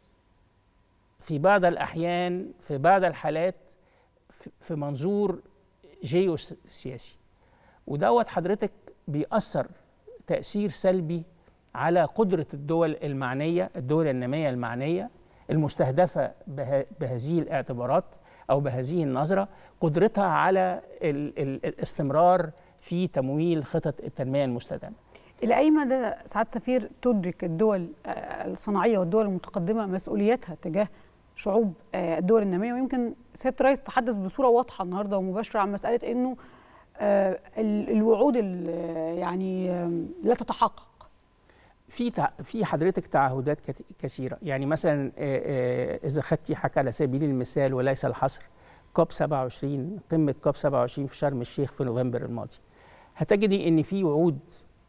في بعض الاحيان في بعض الحالات في- في منظور جيو سياسي ودوت حضرتك بيأثر تأثير سلبي على قدرة الدول المعنية الدول النامية المعنية المستهدفة به بهذه الاعتبارات أو بهذه النظرة قدرتها على ال ال الاستمرار في تمويل خطط التنمية المستدامة الى اي مدى سعاده سفير تدرك الدول آه، الصناعيه والدول المتقدمه مسؤوليتها تجاه شعوب آه، الدول الناميه ويمكن سياده الرئيس تحدث بصوره واضحه النهارده ومباشره عن مساله انه آه، ال- الوعود ال- يعني آه، لا تتحقق في تع... في حضرتك تعهدات كت- كثيره يعني مثلا آه، آه، اذا خدتي حكى على سبيل المثال وليس الحصر كوب 27 قمه كوب 27 في شرم الشيخ في نوفمبر الماضي هتجدي ان في وعود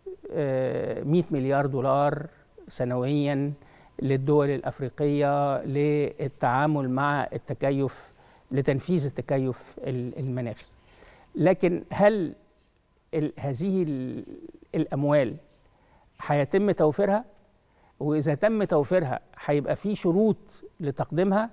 آه، 100 مليار دولار سنويا للدول الافريقيه للتعامل مع التكيف لتنفيذ التكيف ال- المناخي لكن هل ال- هذه ال- الاموال هيتم توفيرها واذا تم توفيرها هيبقى في شروط لتقديمها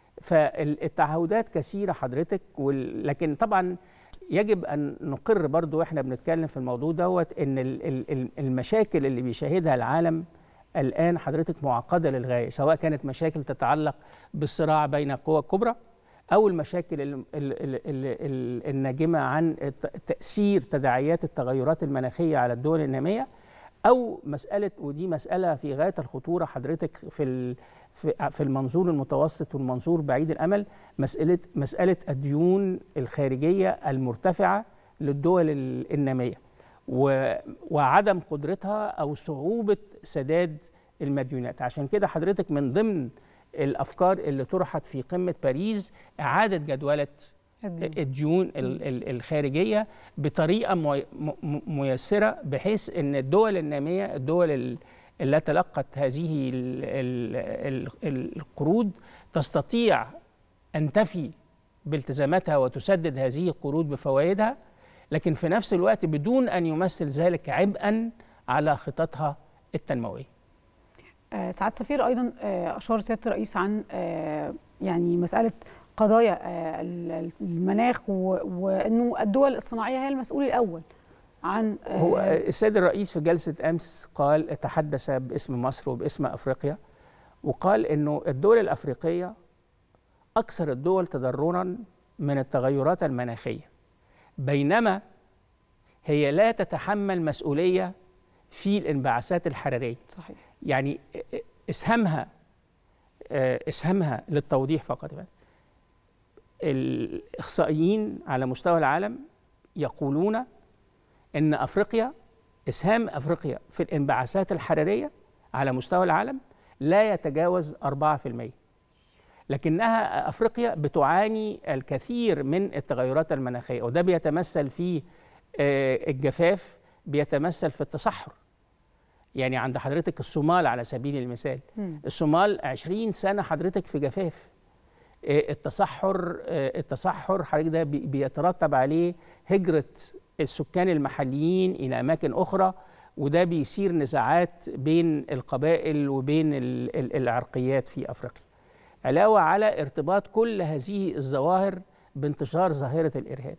فالتعهدات كثيره حضرتك وال- لكن طبعا يجب ان نقر برضو واحنا بنتكلم في الموضوع دوت ان ال- ال- ال- المشاكل اللي بيشاهدها العالم الان حضرتك معقده للغايه سواء كانت مشاكل تتعلق بالصراع بين القوى الكبرى او المشاكل ال- ال- ال- ال- ال- الناجمه عن الت- تاثير تداعيات التغيرات المناخيه على الدول الناميه او مساله ودي مساله في غايه الخطوره حضرتك في ال- في في المنظور المتوسط والمنظور بعيد الامل مساله مساله الديون الخارجيه المرتفعه للدول ال- الناميه و- وعدم قدرتها او صعوبه سداد المديونات عشان كده حضرتك من ضمن الافكار اللي طرحت في قمه باريس اعاده جدوله الدين. الديون ال- ال- الخارجيه بطريقه مي- م- ميسره بحيث ان الدول الناميه الدول ال- التي تلقت هذه ال- ال- ال- القروض تستطيع ان تفي بالتزاماتها وتسدد هذه القروض بفوائدها لكن في نفس الوقت بدون ان يمثل ذلك عبئا على خططها التنمويه آه، سعاده سفير ايضا آه، اشار سياده الرئيس عن آه، يعني مساله قضايا آه، ال- المناخ و- وانه الدول الصناعيه هي المسؤول الاول عن آه، هو السيد الرئيس في جلسة أمس قال تحدث باسم مصر وباسم أفريقيا وقال إنه الدول الأفريقية أكثر الدول تضررا من التغيرات المناخية بينما هي لا تتحمل مسؤولية في الانبعاثات الحرارية صحيح يعني اسهامها آه، اسهامها للتوضيح فقط بقى. الاخصائيين على مستوى العالم يقولون ان افريقيا اسهام افريقيا في الانبعاثات الحراريه على مستوى العالم لا يتجاوز 4% لكنها افريقيا بتعاني الكثير من التغيرات المناخيه وده بيتمثل في آه، الجفاف بيتمثل في التصحر يعني عند حضرتك الصومال على سبيل المثال مم. الصومال 20 سنه حضرتك في جفاف آه، التصحر آه، التصحر حضرتك ده بي- بيترتب عليه هجره السكان المحليين الى اماكن اخرى وده بيثير نزاعات بين القبائل وبين ال- ال- العرقيات في افريقيا علاوه على ارتباط كل هذه الظواهر بانتشار ظاهره الارهاب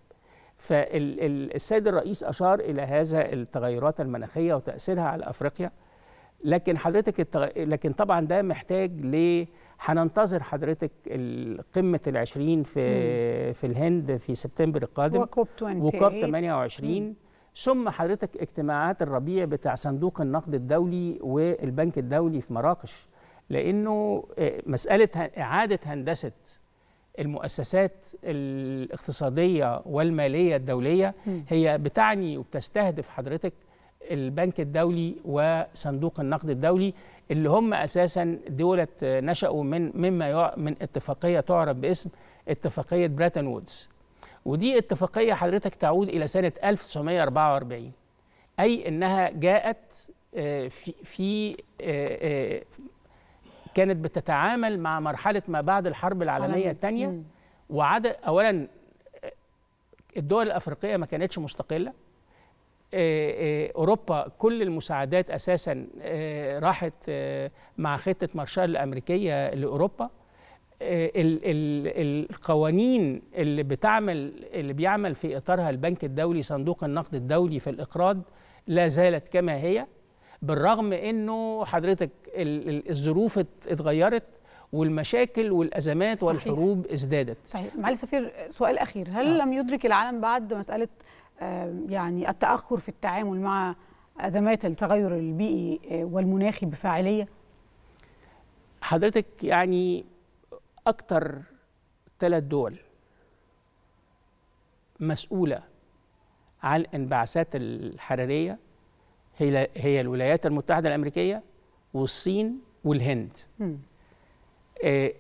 فالسيد الرئيس اشار الى هذا التغيرات المناخيه وتاثيرها على افريقيا لكن حضرتك التغ... لكن طبعا ده محتاج ل هننتظر حضرتك ال- قمه العشرين في في الهند في سبتمبر القادم وكوب 28 وكوب 28 ثم حضرتك اجتماعات الربيع بتاع صندوق النقد الدولي والبنك الدولي في مراكش لانه آه، مساله ه- اعاده هندسه المؤسسات الاقتصاديه والماليه الدوليه مم. هي بتعني وبتستهدف حضرتك البنك الدولي وصندوق النقد الدولي اللي هم اساسا دولة نشأوا من مما يع- من اتفاقيه تعرف باسم اتفاقيه بريتن وودز ودي اتفاقيه حضرتك تعود الى سنه 1944 اي انها جاءت آه، في في آه، آه، كانت بتتعامل مع مرحله ما بعد الحرب العالميه عالمية. الثانيه مم. وعدد اولا آه، الدول الافريقيه ما كانتش مستقله آه، آه، اوروبا كل المساعدات اساسا آه، راحت آه، مع خطه مارشال الامريكيه لاوروبا آه، ال- ال- القوانين اللي بتعمل اللي بيعمل في اطارها البنك الدولي صندوق النقد الدولي في الاقراض لا زالت كما هي بالرغم انه حضرتك ال- ال- الظروف ات- اتغيرت والمشاكل والازمات صحيح. والحروب ازدادت صحيح معالي السفير سؤال اخير هل آه. لم يدرك العالم بعد مساله آه، يعني التاخر في التعامل مع ازمات التغير البيئي آه، والمناخي بفاعليه حضرتك يعني أكتر ثلاث دول مسؤولة عن الانبعاثات الحرارية هي هي الولايات المتحدة الأمريكية والصين والهند مم. آه،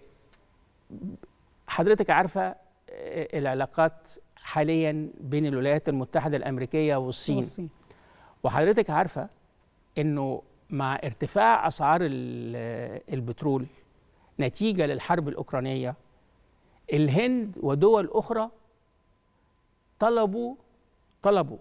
حضرتك عارفة آه، العلاقات حاليا بين الولايات المتحدة الأمريكية والصين والصين. وحضرتك عارفة انه مع ارتفاع اسعار ال- البترول نتيجة للحرب الأوكرانية الهند ودول أخرى طلبوا طلبوا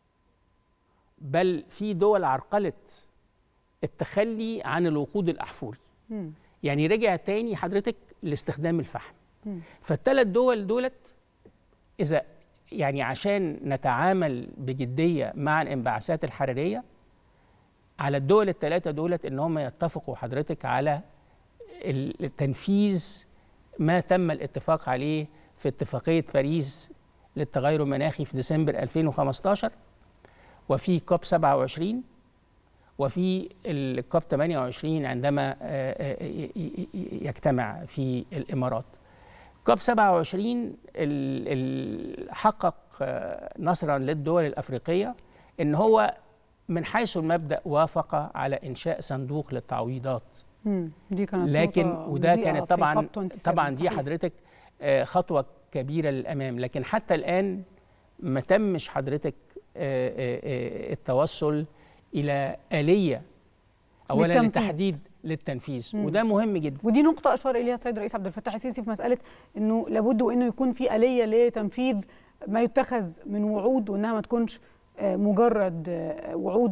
بل في دول عرقلت التخلي عن الوقود الأحفوري مم. يعني رجع تاني حضرتك لاستخدام الفحم مم. فالثلاث دول دولت إذا يعني عشان نتعامل بجدية مع الانبعاثات الحرارية على الدول الثلاثة دولت إن هم يتفقوا حضرتك على ال- التنفيذ ما تم الاتفاق عليه في اتفاقية باريس للتغير المناخي في ديسمبر 2015 وفي كوب 27 وفي الكوب 28 عندما آه، آه، ي- ي- ي- يجتمع في الإمارات كوب 27 ال- ال- حقق آه، نصرا للدول الافريقيه ان هو من حيث المبدا وافق على انشاء صندوق للتعويضات مم. دي كانت لكن نقطة وده مضيئة كانت في طبعا COP 27 طبعا دي صحيح. حضرتك آه، خطوه كبيره للامام لكن حتى الان ما تمش حضرتك آه، آه، آه، التوصل الى اليه اولا للتنفيذ. لتحديد للتنفيذ مم. وده مهم جدا ودي نقطة أشار إليها السيد الرئيس عبد الفتاح السيسي في مسألة إنه لابد وإنه يكون في آلية لتنفيذ ما يتخذ من وعود وإنها ما تكونش آه، مجرد آه، وعود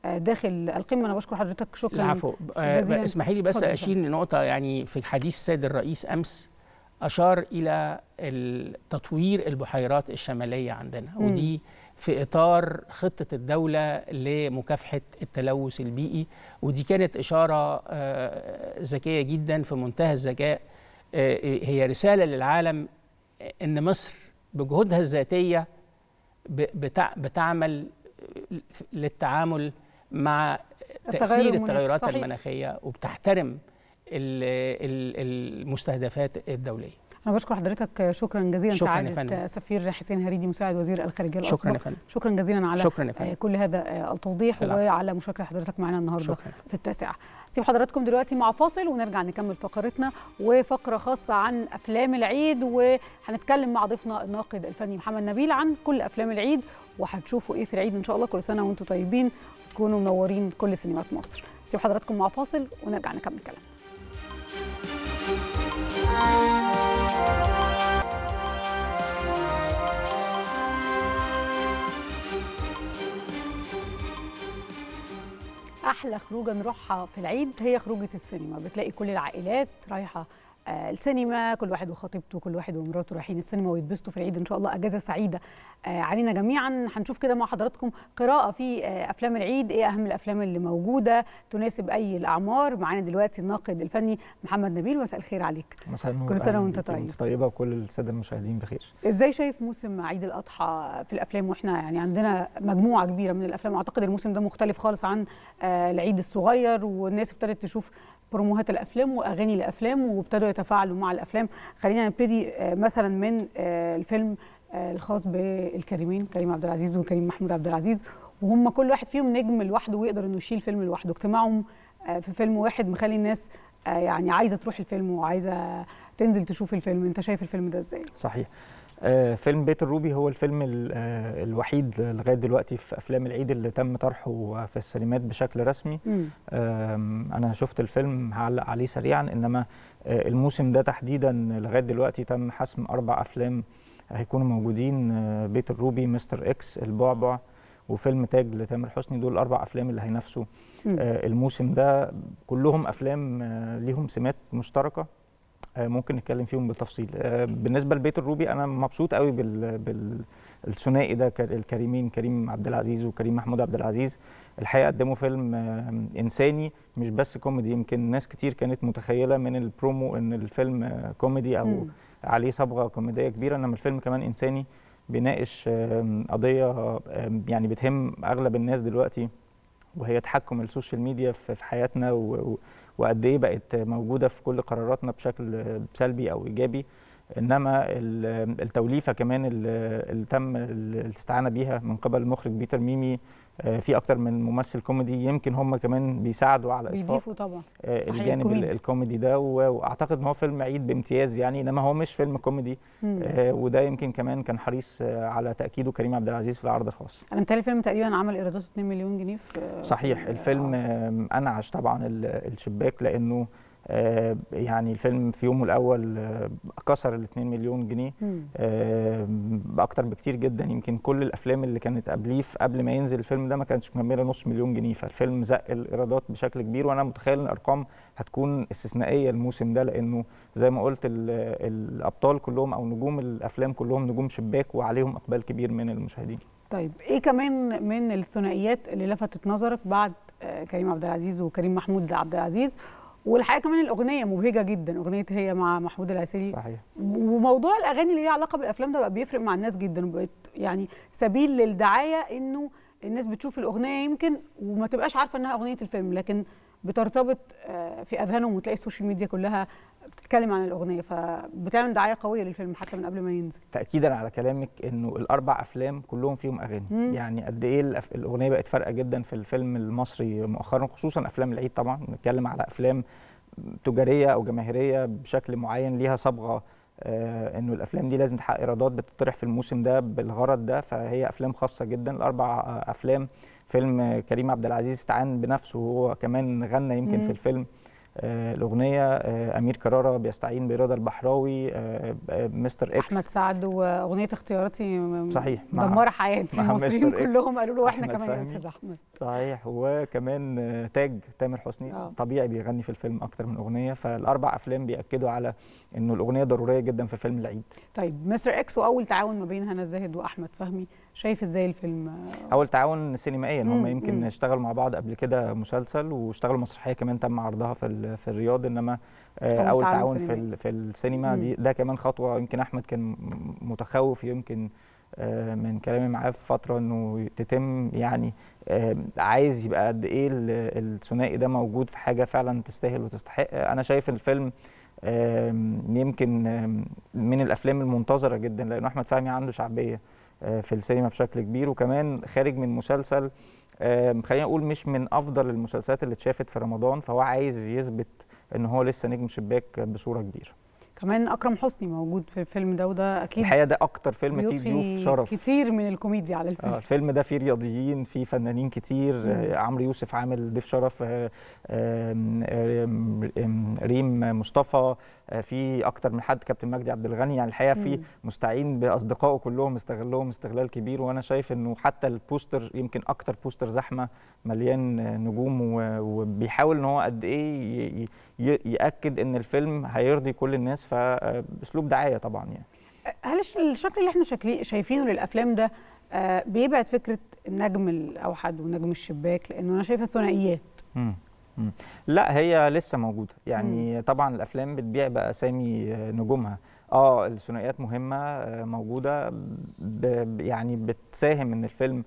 داخل القمه انا بشكر حضرتك شكرا العفو جزيلا. اسمحي لي بس اتفضل. اشير لنقطه يعني في حديث السيد الرئيس امس اشار الى تطوير البحيرات الشماليه عندنا مم. ودي في اطار خطه الدوله لمكافحه التلوث البيئي ودي كانت اشاره آه، ذكيه جدا في منتهى الذكاء آه، هي رساله للعالم ان مصر بجهودها الذاتيه ب- بتع- بتعمل للتعامل مع التغير تاثير المناخي. التغيرات صحيح. المناخيه وبتحترم ال- ال- المستهدفات الدوليه انا بشكر حضرتك شكرا جزيلا شكراً يا سعاده فندم. سفير حسين هريدي مساعد وزير الخارجيه شكرا يا الاسبق فندم شكرا جزيلا على شكرا يا آه، فندم كل هذا آه، التوضيح العفو. وعلى مشاركه حضرتك معنا النهارده شكرا في التاسعه سيب حضراتكم دلوقتي مع فاصل ونرجع نكمل فقرتنا وفقره خاصه عن افلام العيد وهنتكلم مع ضيفنا الناقد الفني محمد نبيل عن كل افلام العيد وهتشوفوا ايه في العيد ان شاء الله كل سنه وانتم طيبين تكونوا منورين كل سينمات مصر سيب حضراتكم مع فاصل ونرجع نكمل كلام احلى خروجه نروحها في العيد هي خروجه السينما بتلاقي كل العائلات رايحه آه، السينما كل واحد وخطيبته كل واحد ومراته رايحين السينما ويتبسطوا في العيد ان شاء الله اجازه سعيده آه، علينا جميعا هنشوف كده مع حضراتكم قراءه في آه، افلام العيد ايه اهم الافلام اللي موجوده تناسب اي الاعمار معانا دلوقتي الناقد الفني محمد نبيل مساء الخير عليك مساء النور كل سنة أهلاً وأنت بيكي طيب. وأنت طيبة وكل السادة المشاهدين بخير ازاي شايف موسم عيد الاضحى في الافلام واحنا يعني عندنا مجموعه كبيره من الافلام اعتقد الموسم ده مختلف خالص عن آه، العيد الصغير والناس ابتدت تشوف بروموهات الافلام واغاني الافلام وابتدوا يتفاعلوا مع الافلام خلينا نبتدي آه، مثلا من آه، الفيلم آه، الخاص بالكريمين كريم عبد العزيز وكريم محمود عبد العزيز وهم كل واحد فيهم نجم لوحده ويقدر انه يشيل فيلم لوحده اجتماعهم آه، في فيلم واحد مخلي الناس آه، يعني عايزه تروح الفيلم وعايزه تنزل تشوف الفيلم انت شايف الفيلم ده ازاي صحيح آه فيلم بيت الروبي هو الفيلم ال- آه الوحيد لغاية دلوقتي في أفلام العيد اللي تم طرحه في السينمات بشكل رسمي مم. آم، أنا شفت الفيلم هعلق عليه سريعا إنما آه الموسم ده تحديدا لغاية دلوقتي تم حسم أربع أفلام هيكونوا موجودين آه بيت الروبي مستر إكس البعبع وفيلم تاج لتامر حسني دول الأربع أفلام اللي هينافسوا مم. آه، الموسم ده كلهم افلام آه، ليهم سمات مشتركه آه، ممكن نتكلم فيهم بالتفصيل آه، بالنسبه لبيت الروبي انا مبسوط قوي بال بالثنائي ده كر- الكريمين كريم عبد العزيز وكريم محمود عبد العزيز الحقيقه قدموا فيلم آه، انساني مش بس كوميدي يمكن ناس كتير كانت متخيله من البرومو ان الفيلم آه، كوميدي او مم. عليه صبغه كوميديه كبيره انما الفيلم كمان انساني بيناقش آم، قضيه آم، يعني بتهم اغلب الناس دلوقتي وهي تحكم السوشيال ميديا في في حياتنا و- و- وقد ايه بقت موجوده في كل قراراتنا بشكل سلبي او ايجابي انما ال- التوليفه كمان اللي اللي تم الاستعانه بيها من قبل المخرج بيتر ميمي آه، في اكتر من ممثل كوميدي يمكن هم كمان بيساعدوا على اطفاء بيضيفوا طبعا آه، صحيح، الجانب كوميدي. ال- الكوميدي ده و- واعتقد ان هو فيلم عيد بامتياز يعني انما هو مش فيلم كوميدي مم. آه، وده يمكن كمان كان حريص آه، على تاكيده كريم عبد العزيز في العرض الخاص انا متهيألي الفيلم تقريبا عمل ايرادات 2 مليون جنيه في صحيح في- الفيلم آه. آم، انعش طبعا ال- الشباك لانه آه، يعني الفيلم في يومه الاول آه، كسر ال 2 مليون جنيه مم. آه، باكتر بكتير جدا يمكن كل الافلام اللي كانت قبليه في- قبل ما ينزل الفيلم ده ما كانتش مكمله نص مليون جنيه فالفيلم زق الايرادات بشكل كبير وانا متخيل ان الارقام هتكون استثنائيه الموسم ده لانه زي ما قلت ال- الابطال كلهم او نجوم الافلام كلهم نجوم شباك وعليهم اقبال كبير من المشاهدين طيب ايه كمان من الثنائيات اللي لفتت نظرك بعد آه، كريم عبد العزيز وكريم محمود عبد العزيز والحقيقه كمان الاغنيه مبهجه جدا اغنيه هي مع محمود العسيري صحيح وموضوع الاغاني اللي ليها علاقه بالافلام ده بقى بيفرق مع الناس جدا وبقت يعني سبيل للدعايه انه الناس بتشوف الاغنيه يمكن وما تبقاش عارفه انها اغنيه الفيلم لكن بترتبط آه، في اذهانهم وتلاقي السوشيال ميديا كلها بتتكلم عن الاغنيه فبتعمل دعايه قويه للفيلم حتى من قبل ما ينزل تاكيدا على كلامك انه الاربع افلام كلهم فيهم اغاني مم. يعني قد ايه الأف- الاغنيه بقت فارقه جدا في الفيلم المصري مؤخرا خصوصا افلام العيد طبعا بنتكلم على افلام تجاريه او جماهيريه بشكل معين ليها صبغه آه انه الافلام دي لازم تحقق ايرادات بتطرح في الموسم ده بالغرض ده فهي افلام خاصه جدا الاربع آه، افلام فيلم آه، كريم عبد العزيز استعان بنفسه وهو كمان غنى يمكن مم. في الفيلم آه، الاغنيه آه، امير كرارة بيستعين برضا البحراوي آه، آه، مستر اكس احمد سعد واغنيه اختياراتي م- صحيح، مع- مدمره حياتي مع المصريين مستر إكس، كلهم قالوا له واحنا أحمد كمان يا فهمي. استاذ احمد صحيح وكمان آه، تاج تامر حسني آه. طبيعي بيغني في الفيلم اكتر من اغنيه فالاربع افلام بياكدوا على انه الاغنيه ضروريه جدا في فيلم العيد طيب مستر اكس واول تعاون ما بين هنا الزاهد واحمد فهمي شايف ازاي الفيلم آه، اول تعاون سينمائيا مم، هم مم. يمكن اشتغلوا مع بعض قبل كده مسلسل واشتغلوا مسرحيه كمان تم عرضها في ال- في الرياض انما آه، أول اول تعاون تعاون في سينمائي. ال- في السينما دي ده كمان خطوه يمكن احمد كان م- متخوف يمكن آه، من كلامي معاه في فتره انه تتم يعني آه، عايز يبقى قد ايه ال- الثنائي ده موجود في حاجه فعلا تستاهل وتستحق انا شايف الفيلم آم، يمكن آم، من الافلام المنتظره جدا لانه احمد فهمي عنده شعبيه آه، في السينما بشكل كبير وكمان خارج من مسلسل آم، خلينا اقول مش من افضل المسلسلات اللي اتشافت في رمضان فهو عايز يثبت ان هو لسه نجم شباك بصوره كبيره كمان اكرم حسني موجود في الفيلم ده وده اكيد الحقيقه ده اكتر فيلم فيه بيضفي ضيوف شرف كتير من الكوميديا على الفيلم اه الفيلم ده فيه رياضيين فيه فنانين كتير آه عمرو يوسف عامل ضيف شرف آه آم، آم، آم، ريم مصطفى آه في اكتر من حد كابتن مجدي عبد الغني يعني الحقيقه في مم. مستعين باصدقائه كلهم استغلهم استغلال كبير وانا شايف انه حتى البوستر يمكن اكتر بوستر زحمه مليان آه، نجوم و- وبيحاول ان هو قد ايه ي- ي- ياكد ان الفيلم هيرضي كل الناس فاسلوب دعايه طبعا يعني هل الش- الشكل اللي احنا شكلي شايفينه للافلام ده آه، بيبعد فكره النجم الاوحد ونجم الشباك لانه انا شايفه ثنائيات مم. مم. لا هي لسه موجوده يعني طبعا الافلام بتبيع باسامي آه، نجومها اه الثنائيات مهمه آه، موجوده ب ب- يعني بتساهم ان الفيلم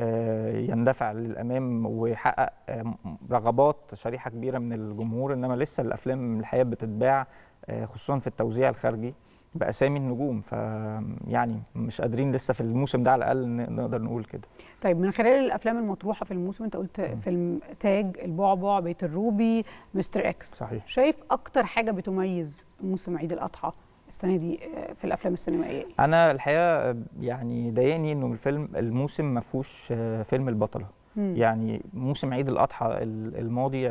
آه، يندفع للامام ويحقق آه، م- رغبات شريحه كبيره من الجمهور انما لسه الافلام الحقيقه بتتباع آه، خصوصا في التوزيع الخارجي باسامي النجوم ف يعني مش قادرين لسه في الموسم ده على الاقل ن- نقدر نقول كده طيب من خلال الافلام المطروحه في الموسم انت قلت فيلم تاج البعبع بيت الروبي مستر اكس صحيح شايف اكتر حاجه بتميز موسم عيد الاضحى السنه دي آه، في الافلام السينمائيه إيه؟ انا الحقيقه يعني ضايقني انه الفيلم الموسم ما فيهوش آه، فيلم البطله مم. يعني موسم عيد الاضحى ال- الماضي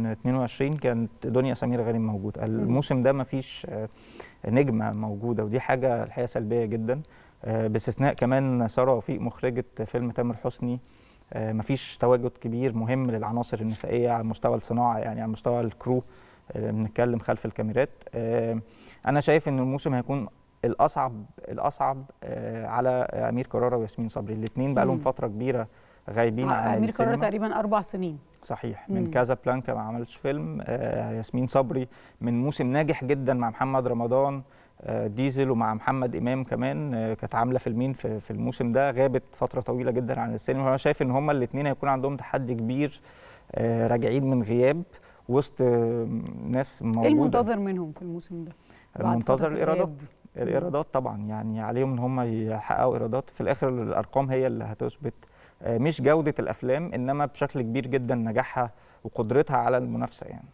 2022 كانت دنيا سمير غانم موجوده الموسم ده ما فيش آه، نجمه موجوده ودي حاجه الحقيقه سلبيه جدا آه، باستثناء كمان ساره وفيق مخرجه فيلم تامر حسني آه، مفيش تواجد كبير مهم للعناصر النسائيه على مستوى الصناعه يعني على مستوى الكرو آه، بنتكلم خلف الكاميرات آه، انا شايف ان الموسم هيكون الاصعب الاصعب آه، على امير كرارة وياسمين صبري الاثنين بقى لهم مم. فتره كبيره غايبين آه، عن امير السينما. كرارة تقريبا اربع سنين صحيح مم. من كازا بلانكا ما عملش فيلم آه ياسمين صبري من موسم ناجح جدا مع محمد رمضان آه ديزل ومع محمد امام كمان آه كانت عامله فيلمين في, في الموسم ده غابت فتره طويله جدا عن السينما وانا شايف ان هما الاثنين هيكون عندهم تحدي كبير آه راجعين من غياب وسط آه ناس موجوده ايه المنتظر منهم في الموسم ده بعد المنتظر فترة الايرادات الغياب دي؟ الايرادات طبعا يعني عليهم ان هم يحققوا ايرادات في الاخر الارقام هي اللي هتثبت آه، مش جوده الافلام انما بشكل كبير جدا نجاحها وقدرتها على المنافسه يعني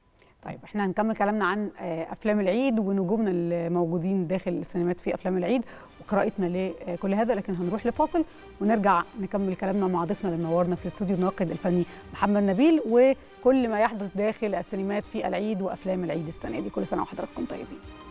طيب احنا هنكمل كلامنا عن آه، افلام العيد ونجومنا الموجودين داخل السينمات في افلام العيد وقراءتنا لكل هذا لكن هنروح لفاصل ونرجع نكمل كلامنا مع ضيفنا اللي منورنا في الاستوديو الناقد الفني محمد نبيل وكل ما يحدث داخل السينمات في العيد وافلام العيد السنه دي كل سنه وحضراتكم طيبين